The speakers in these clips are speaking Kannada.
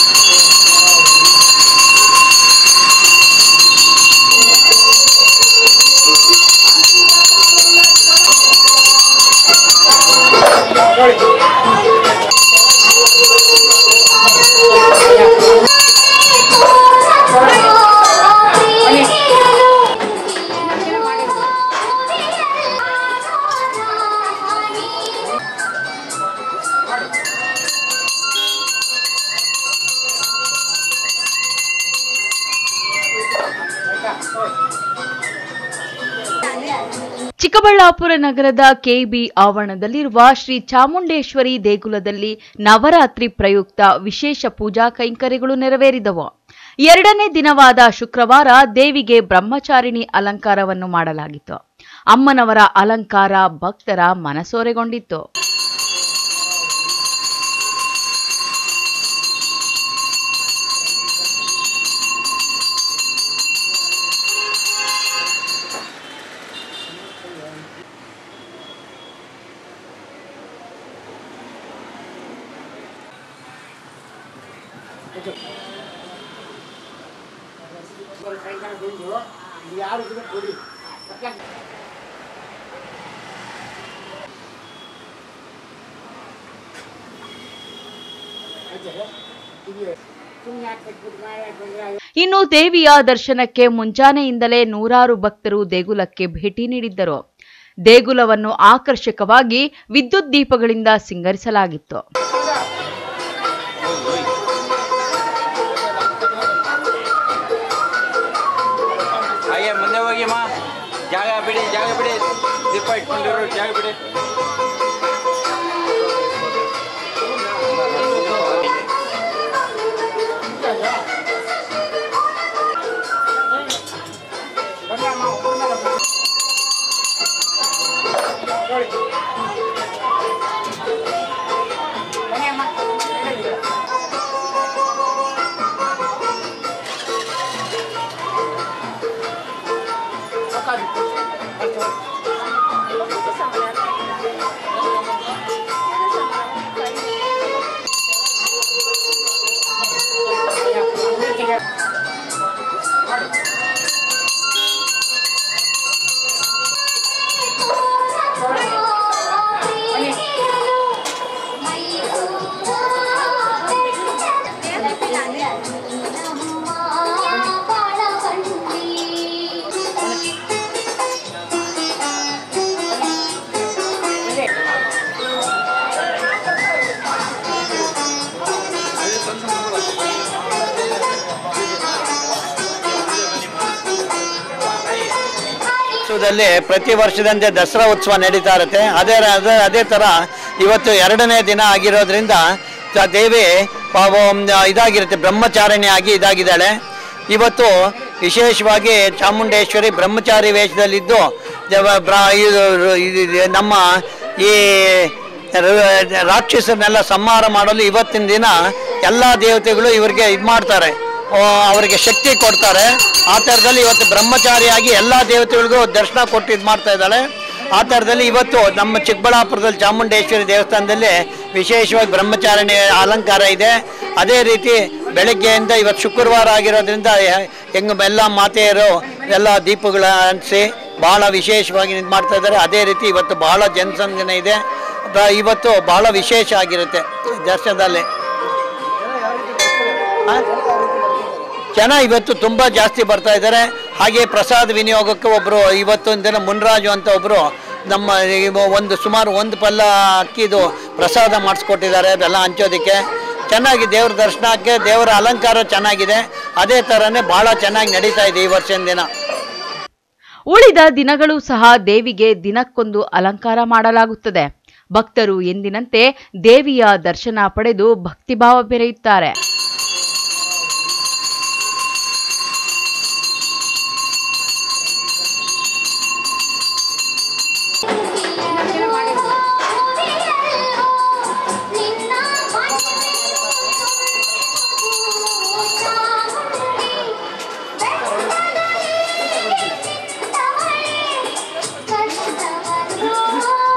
ಚಿಕ್ಕಬಳ್ಳಾಪುರ ನಗರದ ಕೆಬಿ ಆವರಣದಲ್ಲಿರುವ ಶ್ರೀ ಚಾಮುಂಡೇಶ್ವರಿ ದೇಗುಲದಲ್ಲಿ ನವರಾತ್ರಿ ಪ್ರಯುಕ್ತ ವಿಶೇಷ ಪೂಜಾ ಕೈಂಕರ್ಯಗಳು ನೆರವೇರಿದವು ಎರಡನೇ ದಿನವಾದ ಶುಕ್ರವಾರ ದೇವಿಗೆ ಬ್ರಹ್ಮಚಾರಿಣಿ ಅಲಂಕಾರವನ್ನು ಮಾಡಲಾಗಿತ್ತು ಅಮ್ಮನವರ ಅಲಂಕಾರ ಭಕ್ತರ ಮನಸೋರೆಗೊಂಡಿತ್ತು ಇನ್ನು ದೇವಿಯ ದರ್ಶನಕ್ಕೆ ಮುಂಜಾನೆಯಿಂದಲೇ ನೂರಾರು ಭಕ್ತರು ದೇಗುಲಕ್ಕೆ ಭೇಟಿ ನೀಡಿದ್ದರು ದೇಗುಲವನ್ನು ಆಕರ್ಷಕವಾಗಿ ವಿದ್ಯುತ್ ದೀಪಗಳಿಂದ ಸಿಂಗರಿಸಲಾಗಿತ್ತು ಹಾಗೆ ಮುಂದೆ ಹೋಗಿ ಮಾ ಜಾಗ ಬಿಡಿ ಜಾಗ ಬಿಡಿ ದೀಪ ಇಟ್ಕೊಂಡಿರೋ ಜಾಗ ಬಿಡಿ ಉತ್ಸವದಲ್ಲಿ ಪ್ರತಿ ವರ್ಷದಂತೆ ದಸರಾ ಉತ್ಸವ ನಡೀತಾ ಇರುತ್ತೆ ಅದೇ ಅದೇ ಅದೇ ಥರ ಇವತ್ತು ಎರಡನೇ ದಿನ ಆಗಿರೋದ್ರಿಂದ ತ- ದೇವಿ ಪಾಪ ಒಂದು ಇದಾಗಿರುತ್ತೆ ಬ್ರಹ್ಮಚಾರಿಣಿ ಆಗಿ ಇದಾಗಿದ್ದಾಳೆ ಇವತ್ತು ವಿಶೇಷವಾಗಿ ಚಾಮುಂಡೇಶ್ವರಿ ಬ್ರಹ್ಮಚಾರಿ ವೇಷದಲ್ಲಿದ್ದು ದೇವ- ಬ್ರ- ಇದು- ಇದು- ನಮ್ಮ ಈ ರ- ರಾಕ್ಷಸರನ್ನೆಲ್ಲ ಸಂಹಾರ ಮಾಡಲು ಇವತ್ತಿನ ದಿನ ಎಲ್ಲ ದೇವತೆಗಳು ಇವರಿಗೆ ಇದು ಮಾಡ್ತಾರೆ ಆ, ಅವರಿಗೆ ಶಕ್ತಿ ಕೊಡ್ತಾರೆ ಆ ಥರದಲ್ಲಿ ಇವತ್ತು ಬ್ರಹ್ಮಚಾರಿಯಾಗಿ ಎಲ್ಲ ದೇವತೆಗಳಿಗೂ ದರ್ಶನ ಕೊಟ್ಟು ಇದು ಮಾಡ್ತಾ ಇದ್ದಾಳೆ ಆ ಥರದಲ್ಲಿ ಇವತ್ತು ನಮ್ಮ ಚಿಕ್ಕಬಳ್ಳಾಪುರದಲ್ಲಿ ಚಾಮುಂಡೇಶ್ವರಿ ದೇವಸ್ಥಾನದಲ್ಲಿ ವಿಶೇಷವಾಗಿ ಬ್ರಹ್ಮಚಾರಿಣಿ ಅಲಂಕಾರ ಇದೆ ಅದೇ ರೀತಿ ಬೆಳಗ್ಗೆಯಿಂದ ಇವತ್ತು ಶುಕ್ರವಾರ ಆಗಿರೋದ್ರಿಂದ ಹೆಂಗ ಎಲ್ಲ ಮಾತೆಯರು ಎಲ್ಲ ದೀಪಗಳ ಹಂಚಿಸಿ ಭಾಳ ವಿಶೇಷವಾಗಿ ಇದು ಮಾಡ್ತಾ ಇದ್ದಾರೆ ಅದೇ ರೀತಿ ಇವತ್ತು ಭಾಳ ಜನಸಂಘನೆ ಇದೆ ಬ- ಇವತ್ತು ಭಾಳ ವಿಶೇಷ ಆಗಿರುತ್ತೆ ದರ್ಶನದಲ್ಲಿ ಆ? ಜನ ಇವತ್ತು ತುಂಬ ಜಾಸ್ತಿ ಬರ್ತಾ ಇದ್ದಾರೆ ಹಾಗೆ ಪ್ರಸಾದ ವಿನಿಯೋಗಕ್ಕೆ ಒಬ್ಬರು ಇವತ್ತೊಂದು ದಿನ ಮುನ್ರಾಜು ಅಂತ ಒಬ್ಬರು ನಮ್ಮ ಇವ ಒಂದು ಸುಮಾರು ಒಂದು ಪಲ್ಲ ಅಕ್ಕಿದು ಪ್ರಸಾದ ಮಾಡಿಸ್ಕೊಟ್ಟಿದ್ದಾರೆ ಅದೆಲ್ಲ ಹಂಚೋದಕ್ಕೆ ಚೆನ್ನಾಗಿ ದೇವ್ರ ದರ್ಶನಕ್ಕೆ ದೇವರ ಅಲಂಕಾರ ಚೆನ್ನಾಗಿದೆ ಅದೇ ಥರನೇ ಭಾಳ ಚೆನ್ನಾಗಿ ನಡೀತಾ ಇದೆ ಈ ವರ್ಷದ ದಿನ ಉಳಿದ ದಿನಗಳೂ ಸಹ ದೇವಿಗೆ ದಿನಕ್ಕೊಂದು ಅಲಂಕಾರ ಮಾಡಲಾಗುತ್ತದೆ ಭಕ್ತರು ಎಂದಿನಂತೆ ದೇವಿಯ ದರ್ಶನ ಪಡೆದು ಭಕ್ತಿಭಾವ ಬೆರೆಯುತ್ತಾರೆ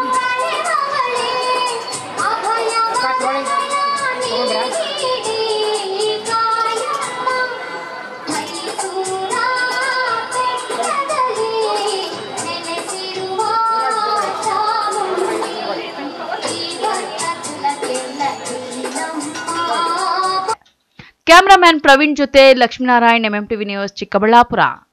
ಅಭಯ ಕ್ಯಾಮರಾಮ್ಯಾನ್ ಪ್ರವೀಣ್ ಜೊತೆ ಲಕ್ಷ್ಮೀನಾರಾಯಣ್ ಎಂಎಂಟಿವಿ ನ್ಯೂಸ್ ಚಿಕ್ಕಬಳ್ಳಾಪುರ